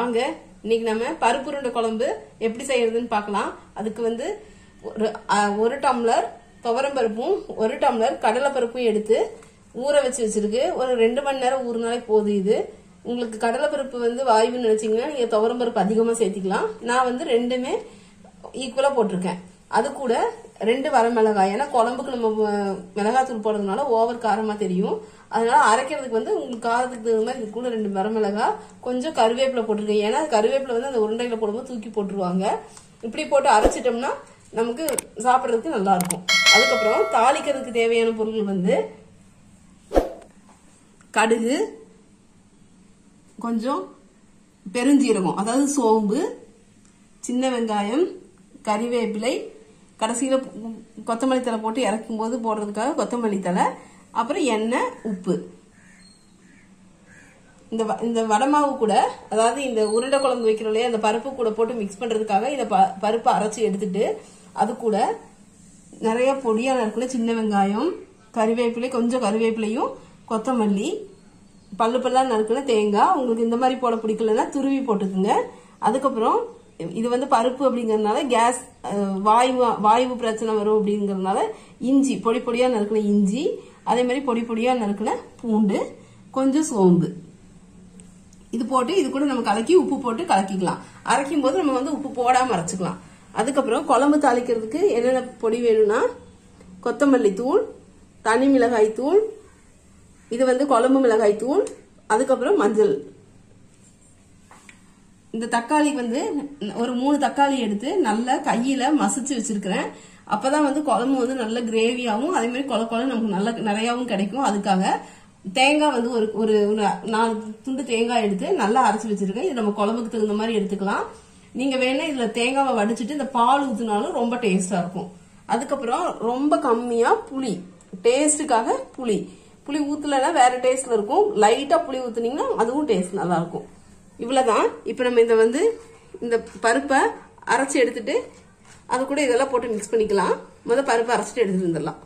வாங்க இன்னைக்கு நம்ம பருப்பு உருண்டை குழம்பு எப்படி செய்யறதுன்னு பார்க்கலாம் அதுக்கு வந்து ஒரு அஹ், ஒரு டம்ளர் துவரம் பருப்பும் ஒரு டம்ளர் கடலை பருப்பும் எடுத்து ஊற வச்சு வச்சிருக்கு ஒரு ரெண்டு மணி நேரம் ஊறினாலே போதும் இது உங்களுக்கு கடலை பருப்பு வந்து வாயுன்னு நினைச்சீங்கன்னா நீங்க துவரம் பருப்பு அதிகமா சேர்த்திக்கலாம் நான் வந்து ரெண்டுமே ஈக்குவலா போட்டிருக்கேன் அது கூட ரெண்டு வரமிளகாய் ஏன்னா குழம்புக்கு நம்ம அஹ், மிளகாத்தூள் போடுறதுனால ஓவர் காரமா தெரியும் அதனால அரைக்கிறதுக்கு வந்து உங்களுக்கு காரத்துக்கு தகுந்த மாதிரி இது கூட ரெண்டு வரமிளகாய் கொஞ்சம் கருவேப்பிலை போட்டிருக்கேன் ஏன்னா கருவேப்பிலை வந்து அந்த உருண்டையில போடும்போது தூக்கி போட்டுருவாங்க இப்படி போட்டு அரைச்சிட்டோம்னா நமக்கு சாப்பிட்றதுக்கு நல்லா இருக்கும் அதுக்கப்புறம் தாளிக்கிறதுக்கு தேவையான பொருட்கள் வந்து கடுகு கொஞ்சம் பெருஞ்சீரகம் அதாவது சோம்பு சின்ன வெங்காயம் கறிவேப்பிலை கடைசியில் கொத்தமல்லி தழை போட்டு இறக்கும் போது போடுறதுக்காக கொத்தமல்லி தழை அப்புறம் எண்ணெய் உப்பு இந்த வ- இந்த வடமாவு கூட அதாவது இந்த உருண்டை குழம்பு வைக்கிறோம் இல்லையா அந்த பருப்பு கூட போட்டு மிக்ஸ் பண்றதுக்காக இந்த ப- பருப்பை அரைச்சி எடுத்துட்டு அது கூட நிறைய பொடியா நறுக்குன சின்ன வெங்காயம் கறிவேப்பிலை கொஞ்சம் கறிவேப்பிலையும் கொத்தமல்லி பல்லு பல்லா நறுக்குன தேங்காய் உங்களுக்கு இந்த மாதிரி போட பிடிக்கலன்னா துருவி போட்டுக்குங்க அதுக்கப்புறம் இது வந்து பருப்பு அப்படிங்கறதுனால கேஸ் அஹ், வாயு வாயு பிரச்சனை வரும் அப்படிங்கறதுனால இஞ்சி பொடி பொடியா நறுக்குன இஞ்சி அதே மாதிரி பொடி பொடியா நறுக்குன பூண்டு கொஞ்சம் சோம்பு இது போட்டு இது கூட நம்ம கலக்கி உப்பு போட்டு கலக்கிக்கலாம் அரைக்கும் போது நம்ம வந்து உப்பு போடாம அரைச்சுக்கலாம் அதுக்கப்புறம் குழம்பு தாளிக்கிறதுக்கு என்னென்ன பொடி வேணும்னா கொத்தமல்லி தூள் தனி மிளகாய் தூள் இது வந்து குழம்பு மிளகாய் தூள் அதுக்கப்புறம் மஞ்சள் இந்த தக்காளி வந்து ஒரு மூணு தக்காளி எடுத்து நல்லா கையில மசிச்சு வச்சிருக்கிறேன் அப்பதான் வந்து குழம்பு வந்து நல்ல கிரேவியாவும் அதே மாதிரி கொல கொல நமக்கு நல்ல நிறையாவும் கிடைக்கும் அதுக்காக தேங்காய் வந்து ஒரு ஒரு ஒரு நாலு துண்டு தேங்காய் எடுத்து நல்லா அரைச்சு வச்சிருக்கேன் இது நம்ம குழம்புக்கு தகுந்த மாதிரி எடுத்துக்கலாம் நீங்க வேணா இதுல தேங்காவை வடிச்சிட்டு இந்த பால் ஊத்துனாலும் ரொம்ப டேஸ்டா இருக்கும் அதுக்கப்புறம் ரொம்ப கம்மியா புளி டேஸ்ட்டுக்காக புளி புளி ஊத்தலைன்னா வேற டேஸ்ட்ல இருக்கும் லைட்டா புளி ஊத்துனீங்கன்னா அதுவும் டேஸ்ட் நல்லா இருக்கும் இவ்வளவுதான் இப்ப நம்ம இந்த வந்து இந்த பருப்பை அரைச்சு எடுத்துட்டு அது கூட இதெல்லாம் போட்டு மிக்ஸ் பண்ணிக்கலாம் முத பருப்பை அரைச்சிட்டு எடுத்துட்டு வந்துடலாம்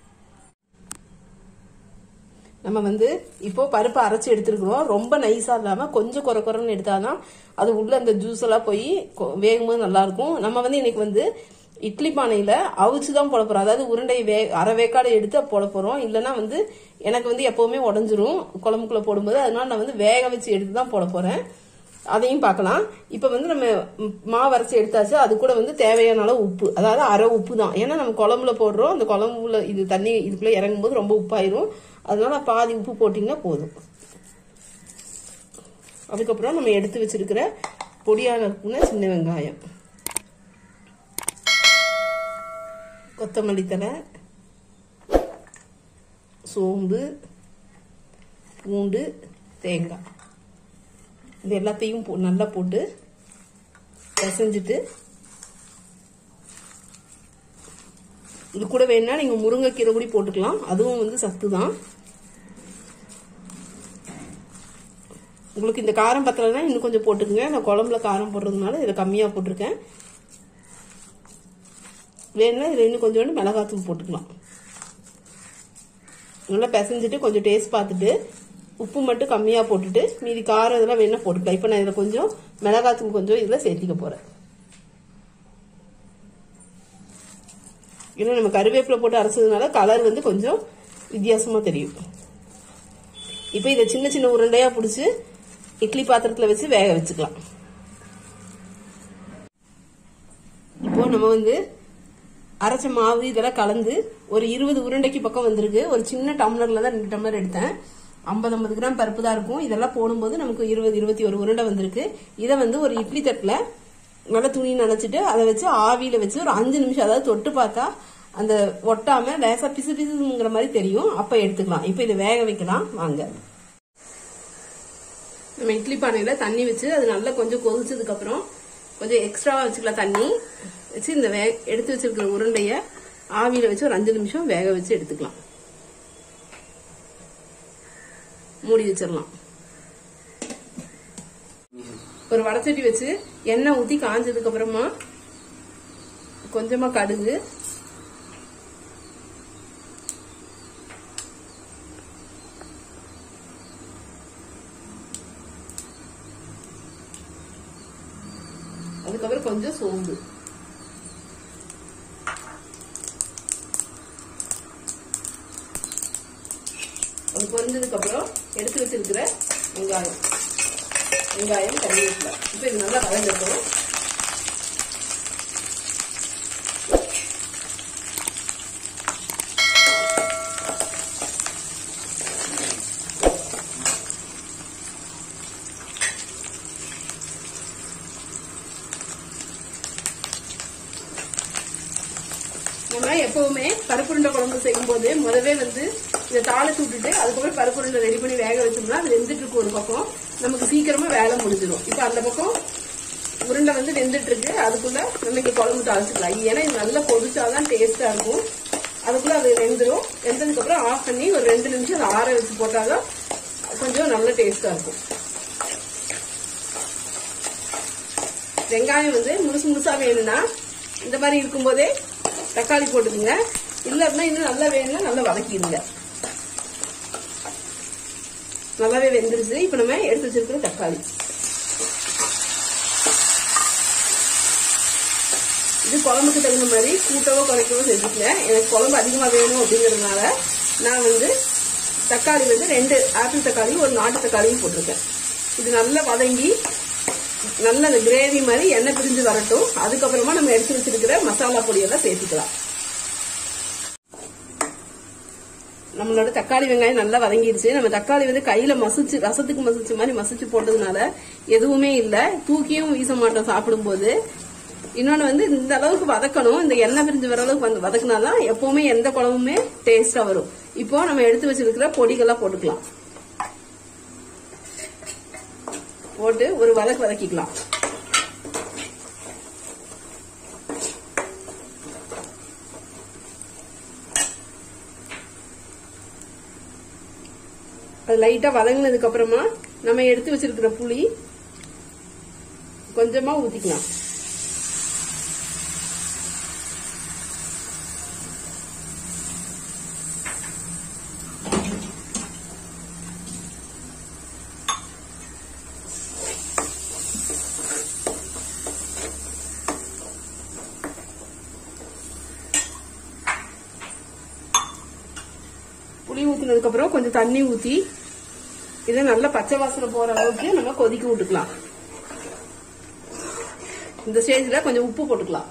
நம்ம வந்து இப்போ பருப்பை அரைச்சு எடுத்துருக்கிறோம் ரொம்ப நைஸா இல்லாம கொஞ்சம் குறை குறைன்னு எடுத்தாதான் அது உள்ள அந்த ஜூஸ் எல்லாம் போய் கொ- வேகும்போது நல்லா இருக்கும் நம்ம வந்து இன்னைக்கு வந்து இட்லி பானையில அவிச்சு தான் போட போறோம் அதாவது உருண்டை வே அரை வேக்காடை எடுத்து போட போறோம் இல்லைன்னா வந்து எனக்கு வந்து எப்பவுமே உடஞ்சிரும் குழம்புக்குள்ள போடும்போது அதனால நான் வந்து வேக வச்சு எடுத்து தான் போட போறேன் அதையும் பார்க்கலாம் இப்போ வந்து நம்ம ம், மாவு அரைச்சி எடுத்தாச்சு அது கூட வந்து தேவையான அளவு உப்பு அதாவது அரை உப்பு தான் ஏன்னா நம்ம குழம்புல போடுறோம் அந்த குழம்புல இது தண்ணி இதுக்குள்ள இறங்கும் போது ரொம்ப உப்பாயிரும் அதனால பாதி உப்பு போட்டிங்கன்னா போதும் அதுக்கப்புறம் நம்ம எடுத்து வச்சிருக்கிற பொடியாக இருக்குன்னா சின்ன வெங்காயம் கொத்தமல்லி தழை சோம்பு பூண்டு தேங்காய் இது எல்லாத்தையும் போ- நல்லா போட்டு பிசைஞ்சிட்டு இது கூட வேணா நீங்க முருங்கைக்கீரை கூட போட்டுக்கலாம் அதுவும் வந்து சத்து தான் உங்களுக்கு இந்த காரம் பத்தலைன்னா இன்னும் கொஞ்சம் போட்டுக்கங்க நான் குழம்புல காரம் போடுறதுனால இதில் கம்மியாக போட்டிருக்கேன் வேணும்னா இதில் இன்னும் கொஞ்சோண்டு மிளகாத்தூள் போட்டுக்கலாம் நல்லா பிசைஞ்சிட்டு கொஞ்சம் டேஸ்ட் பார்த்துட்டு உப்பு மட்டும் கம்மியாக போட்டுட்டு மீதி காரம் இதெல்லாம் வேணா போட்டுக்கலாம் இப்போ நான் இதில் கொஞ்சம் மிளகாத்தூள் கொஞ்சம் இதில் சேர்த்திக்க போகிறேன் ஏன்னா நம்ம கருவேப்பிலை போட்டு அரைச்சதுனால கலர் வந்து கொஞ்சம் வித்தியாசமாக தெரியும் இப்போ இதை சின்ன சின்ன உருண்டையாக பிடிச்சி இட்லி பாத்திரத்தில் வச்சு வேக வச்சுக்கலாம் இப்போ நம்ம வந்து அரைச்ச மாவு இதெல்லாம் கலந்து ஒரு இருபது உருண்டைக்கு பக்கம் வந்திருக்கு ஒரு சின்ன டம்ளர்ல தான் ரெண்டு டம்ளர் எடுத்தேன் ஐம்பது ஐம்பது கிராம் பருப்பு தான் இருக்கும் இதெல்லாம் போடும்போது நமக்கு இருபது இருபத்தி ஒரு உருண்டை வந்திருக்கு இதை வந்து ஒரு இட்லி தட்டில் நல்லா துணி நனைச்சிட்டு அதை வச்சு ஆவியில வச்சு ஒரு அஞ்சு நிமிஷம் அதாவது தொட்டு பார்த்தா அந்த ஒட்டாம லேசா பிசு பிசுங்கிற மாதிரி தெரியும் அப்ப எடுத்துக்கலாம் இப்போ இதை வேக வைக்கலாம் வாங்க நம்ம இட்லி பானையில தண்ணி வச்சு அது நல்லா கொஞ்சம் கொதிச்சதுக்கு அப்புறம் கொஞ்சம் எக்ஸ்ட்ராவா வச்சுக்கலாம் தண்ணி வச்சு இந்த வே எடுத்து வச்சிருக்கிற உருண்டைய ஆவியில வச்சு ஒரு அஞ்சு நிமிஷம் வேக வச்சு எடுத்துக்கலாம் மூடி வச்சிடலாம் ஒரு வடச்சட்டி வச்சு எண்ணெய் ஊத்தி காஞ்சதுக்கு அப்புறமா கொஞ்சமா கடுகு அதுக்கப்புறம் கொஞ்சம் சோம்பு அது பொரிஞ்சதுக்கு அப்புறம் எடுத்து வச்சிருக்கிற வெங்காயம் வெங்காயம் கருவேப்பிலை இப்போ இது நல்லா கலந்துருக்கணும் நம்ம எப்பவுமே பருப்புருண்டை குழம்பு செய்யும்போது முதவே வந்து இதை தாளிச்சு விட்டுட்டு அதுக்கப்புறம் பருப்புருண்டை ரெடி பண்ணி வேக வச்சோம்னா அது வெந்துட்டு இருக்கும் ஒரு பக்கம் நமக்கு சீக்கிரமா வேலை முடிஞ்சிடும் இப்போ அந்த பக்கம் உருண்டை வந்து வெந்துட்டு இருக்கு அதுக்குள்ள நம்ம இங்க குழம்பு தாளிச்சுக்கலாம் ஏன்னா இது நல்லா கொதிச்சாதான் டேஸ்டா இருக்கும் அதுக்குள்ள அது வெந்துடும் வெந்ததுக்கு அப்புறம் ஆஃப் பண்ணி ஒரு ரெண்டு நிமிஷம் அதை ஆற வச்சு போட்டாதான் கொஞ்சம் நல்ல டேஸ்டா இருக்கும் வெங்காயம் வந்து முழுசு முழுசா வேணும்னா இந்த மாதிரி இருக்கும்போதே தக்காளி போட்டுக்குங்க இல்ல அப்படின்னா இன்னும் நல்லா வேணும்னா நல்லா வதக்கிடுங்க நல்லாவே வெந்துருச்சு இப்ப நம்ம எடுத்து வச்சிருக்கிற தக்காளி இது குழம்புக்கு தகுந்த மாதிரி கூட்டவோ குறைக்கவோ செஞ்சுக்கல எனக்கு குழம்பு அதிகமா வேணும் அப்படிங்கறதுனால நான் வந்து தக்காளி வந்து ரெண்டு ஆப்பிள் தக்காளி ஒரு நாட்டு தக்காளியும் போட்டிருக்கேன் இது நல்லா வதங்கி நல்ல அந்த கிரேவி மாதிரி எண்ணெய் பிரிஞ்சு வரட்டும் அதுக்கப்புறமா நம்ம எடுத்து வச்சிருக்கிற மசாலா பொடியெல்லாம் சேர்த்துக்கலாம் நம்மளோட தக்காளி வெங்காயம் நல்லா வதங்கிடுச்சு நம்ம தக்காளி வந்து கையில மசிச்சு ரசத்துக்கு மசிச்ச மாதிரி மசிச்சு போட்டதுனால எதுவுமே இல்ல தூக்கியும் வீச மாட்டோம் சாப்பிடும்போது இன்னொன்னு வந்து இந்த அளவுக்கு வதக்கணும் இந்த எண்ணெய் பிரிஞ்சு வர அளவுக்கு வந்து வதக்குனாதான் எப்பவுமே எந்த குழம்புமே டேஸ்டா வரும் இப்போ நம்ம எடுத்து வச்சிருக்கிற பொடிகள்லாம் போட்டுக்கலாம் போட்டு ஒரு வதக்கு வதக்கிக்கலாம் அது லைட்டா வதங்கினதுக்கு அப்புறமா நம்ம எடுத்து வச்சிருக்கிற புளி கொஞ்சமா ஊத்திக்கலாம் புளி ஊத்தினதுக்கு அப்புறம் கொஞ்சம் தண்ணி ஊத்தி இதை நல்லா பச்சை வாசனை போற அளவுக்கு நம்ம கொதிக்க விட்டுக்கலாம் இந்த ஸ்டேஜ்ல கொஞ்சம் உப்பு போட்டுக்கலாம்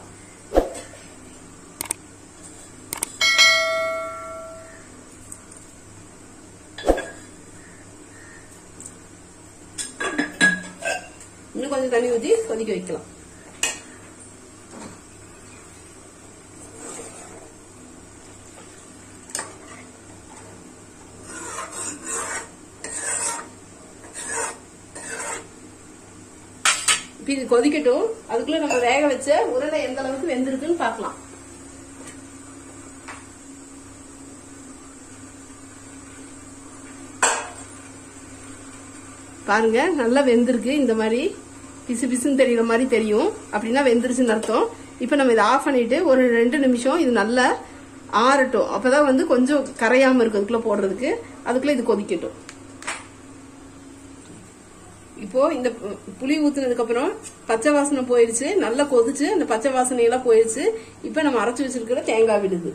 இன்னும் கொஞ்சம் தண்ணி ஊத்தி கொதிக்க வைக்கலாம் இப்ப இது கொதிக்கட்டும் அதுக்குள்ள நம்ம வேக வச்ச உருளை எந்த அளவுக்கு வெந்திருக்குன்னு பார்க்கலாம் பாருங்க நல்லா வெந்திருக்கு இந்த மாதிரி பிசு பிசுன்னு தெரியற மாதிரி தெரியும் அப்படின்னா வெந்துருச்சுன்னு அர்த்தம் இப்ப நம்ம இதை ஆஃப் பண்ணிட்டு ஒரு ரெண்டு நிமிஷம் இது நல்லா ஆறட்டும் அப்பதான் வந்து கொஞ்சம் கரையாம இருக்கு அதுக்குள்ள போடுறதுக்கு அதுக்குள்ள இது கொதிக்கட்டும் இப்போ இந்த பு- புளி ஊத்துனதுக்கு அப்புறம் பச்சை வாசனை போயிருச்சு நல்லா கொதிச்சு அந்த பச்சை வாசனை எல்லாம் போயிருச்சு இப்போ நம்ம அரைச்சு வச்சிருக்கிற தேங்காய் விடுது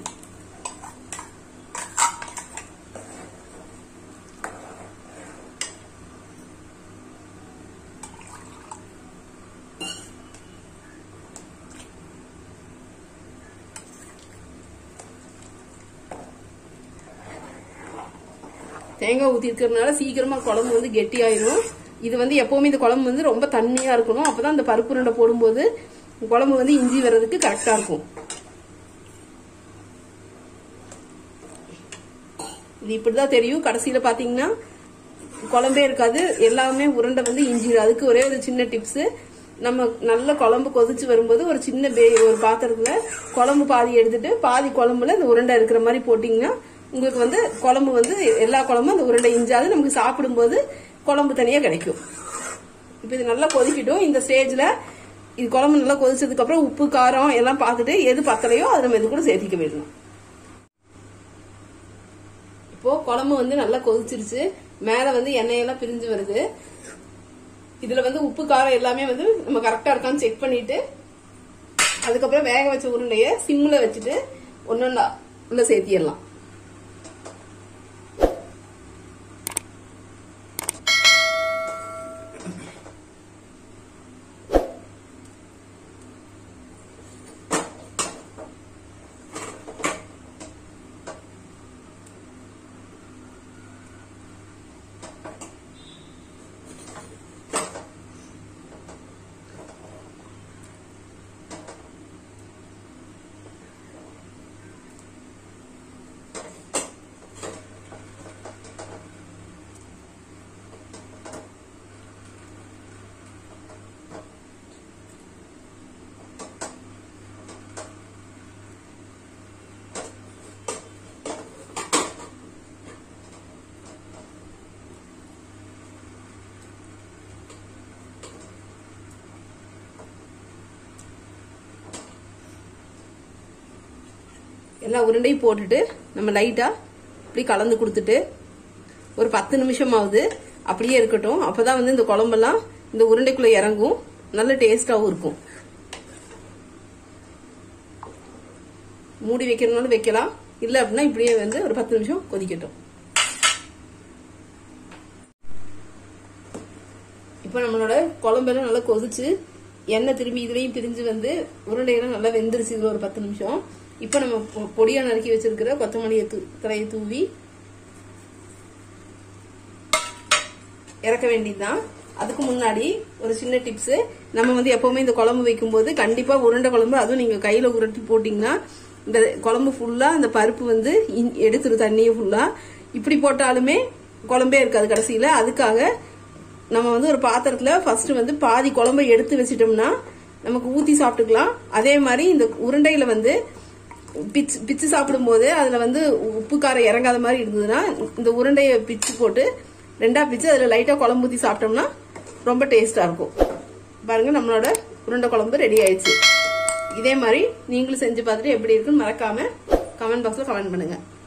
தேங்காய் ஊத்தி இருக்கிறதுனால சீக்கிரமா குழம்பு வந்து கெட்டியாயிரும் இது வந்து எப்பவுமே இந்த குழம்பு வந்து ரொம்ப தண்ணியா இருக்கணும் அப்பதான் அந்த பருப்பு உருண்டை போடும்போது குழம்பு வந்து இஞ்சி வர்றதுக்கு கரெக்டா இருக்கும் இது இப்படிதான் தெரியும் கடைசியில பாத்தீங்கன்னா குழம்பே இருக்காது எல்லாமே உருண்டை வந்து இஞ்சிடும் அதுக்கு ஒரே ஒரு சின்ன டிப்ஸ் நம்ம நல்ல குழம்பு கொதிச்சு வரும்போது ஒரு சின்ன பே ஒரு பாத்திரத்துல குழம்பு பாதி எடுத்துட்டு பாதி குழம்புல இந்த உருண்டை இருக்கிற மாதிரி போட்டீங்கன்னா உங்களுக்கு வந்து குழம்பு வந்து எல்லா குழம்பும் அந்த உருண்டை இஞ்சாது நமக்கு சாப்பிடும்போது குழம்பு தனியா கிடைக்கும் இப்போ இது நல்லா கொதிக்கட்டும் இந்த ஸ்டேஜ்ல இது குழம்பு நல்லா கொதிச்சதுக்கு அப்புறம் உப்பு காரம் எல்லாம் பார்த்துட்டு எது பத்தலையோ அதை நம்ம இது கூட சேர்த்திக்க விடணும் இப்போ குழம்பு வந்து நல்லா கொதிச்சிருச்சு மேல வந்து எண்ணெயெல்லாம் பிரிஞ்சு வருது இதுல வந்து உப்பு காரம் எல்லாமே வந்து நம்ம கரெக்டா இருக்கான்னு செக் பண்ணிட்டு அதுக்கப்புறம் வேக வச்ச உருண்டைய சிம்ல வச்சுட்டு ஒன்னொன்னா உள்ள சேர்த்திடலாம் எல்லா உருண்டையும் போட்டுட்டு நம்ம லைட்டா இப்படி கலந்து கொடுத்துட்டு ஒரு பத்து நிமிஷமாவது அப்படியே இருக்கட்டும் அப்பதான் வந்து இந்த குழம்பெல்லாம் இந்த உருண்டைக்குள்ள இறங்கும் நல்ல டேஸ்டாவும் இருக்கும் மூடி வைக்கிறதுனாலும் வைக்கலாம் இல்ல அப்படின்னா இப்படியே வந்து ஒரு பத்து நிமிஷம் கொதிக்கட்டும் இப்போ நம்மளோட குழம்பெல்லாம் நல்லா கொதிச்சு எண்ணெய் திரும்பி இதுலயும் பிரிஞ்சு வந்து உருண்டையெல்லாம் நல்லா வெந்துருச்சு இதுல ஒரு பத்து நிமிஷம் இப்போ நம்ம பொ- பொடியா நறுக்கி வச்சிருக்கிற கொத்தமல்லியை தூ தலையை தூவி இறக்க வேண்டியதுதான் அதுக்கு முன்னாடி ஒரு சின்ன டிப்ஸ் நம்ம வந்து எப்பவுமே இந்த குழம்பு வைக்கும்போது கண்டிப்பா உருண்டை குழம்பு அதுவும் நீங்க கையில உருட்டி போட்டீங்கன்னா இந்த குழம்பு ஃபுல்லா அந்த பருப்பு வந்து இன்- எடுத்துரும் தண்ணியை ஃபுல்லா இப்படி போட்டாலுமே குழம்பே இருக்காது கடைசியில அதுக்காக நம்ம வந்து ஒரு பாத்திரத்துல ஃபர்ஸ்ட் வந்து பாதி குழம்பை எடுத்து வச்சிட்டோம்னா நமக்கு ஊத்தி சாப்பிட்டுக்கலாம் அதே மாதிரி இந்த உருண்டையில வந்து பிச்சு பிச்சு சாப்பிடும்போது அதுல வந்து உப்பு காரம் இறங்காத மாதிரி இருந்ததுன்னா இந்த உருண்டையை பிச்சு போட்டு ரெண்டா பிச்சு அதுல லைட்டா குழம்பு ஊத்தி சாப்பிட்டோம்னா ரொம்ப டேஸ்டா இருக்கும் பாருங்க நம்மளோட உருண்டை குழம்பு ரெடி ஆயிடுச்சு இதே மாதிரி நீங்களும் செஞ்சு பார்த்துட்டு எப்படி இருக்குன்னு மறக்காம கமெண்ட் பாக்ஸ்ல கமெண்ட் பண்ணுங்க